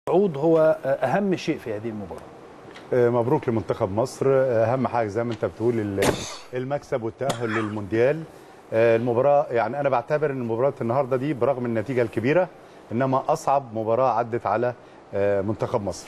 الصعود هو اهم شيء في هذه المباراه مبروك لمنتخب مصر اهم حاجه زي ما انت بتقول المكسب والتاهل للمونديال المباراه يعني انا بعتبر ان مباراه النهارده دي برغم النتيجه الكبيره انما اصعب مباراه عدت على منتخب مصر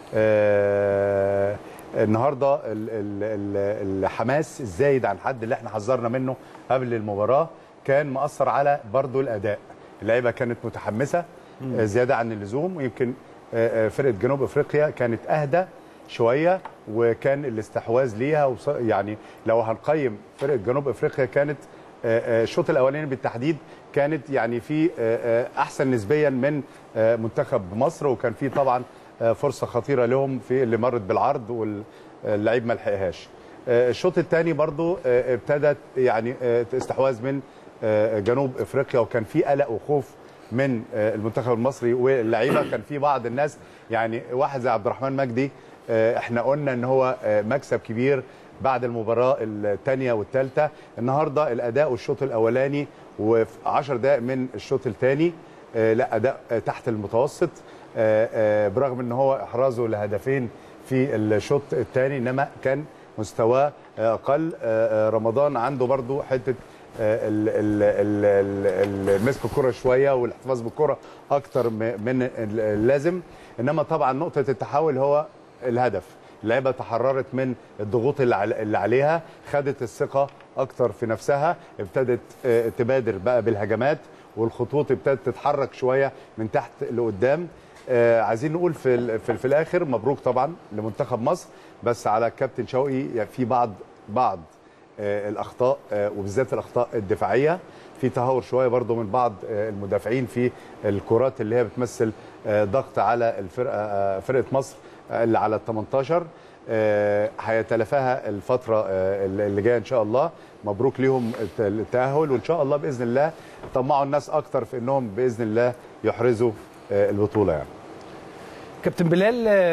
النهارده الحماس الزايد عن حد اللي احنا حذرنا منه قبل المباراه كان مأثر على برضو الاداء اللعيبه كانت متحمسه زياده عن اللزوم ويمكن فرقه جنوب افريقيا كانت اهدى شويه وكان الاستحواذ ليها يعني لو هنقيم فرقه جنوب افريقيا كانت الشوط الاولاني بالتحديد كانت يعني في احسن نسبيا من منتخب مصر وكان في طبعا فرصه خطيره لهم في اللي مرت بالعرض واللعيب ما لحقهاش الشوط الثاني برضو ابتدت يعني استحواذ من جنوب افريقيا وكان في قلق وخوف من المنتخب المصري واللعيبه كان في بعض الناس يعني واحد زي عبد الرحمن مجدي احنا قلنا ان هو مكسب كبير بعد المباراه الثانيه والثالثه النهارده الاداء والشوط الاولاني وفي 10 دقائق من الشوط الثاني لا اداء تحت المتوسط برغم ان هو احرازه لهدفين في الشوط الثاني انما كان مستواه اقل رمضان عنده برضو حته مسك الكره شويه والاحتفاظ بالكره اكتر من اللازم انما طبعا نقطه التحول هو الهدف اللعيبه تحررت من الضغوط اللي عليها خدت الثقه اكتر في نفسها ابتدت تبادر بقى بالهجمات والخطوط ابتدت تتحرك شويه من تحت لقدام آه عايزين نقول في, في في الاخر مبروك طبعا لمنتخب مصر بس على الكابتن شوقي يعني في بعض بعض آه الاخطاء آه وبالذات الاخطاء الدفاعيه في تهور شويه برضو من بعض آه المدافعين في الكرات اللي هي بتمثل آه ضغط على الفرقه آه فرقه مصر اللي على ال 18 هيتلافاها الفتره اللي جايه ان شاء الله مبروك ليهم التاهل وان شاء الله باذن الله طمعوا الناس اكتر في انهم باذن الله يحرزوا البطوله يعني كابتن بلال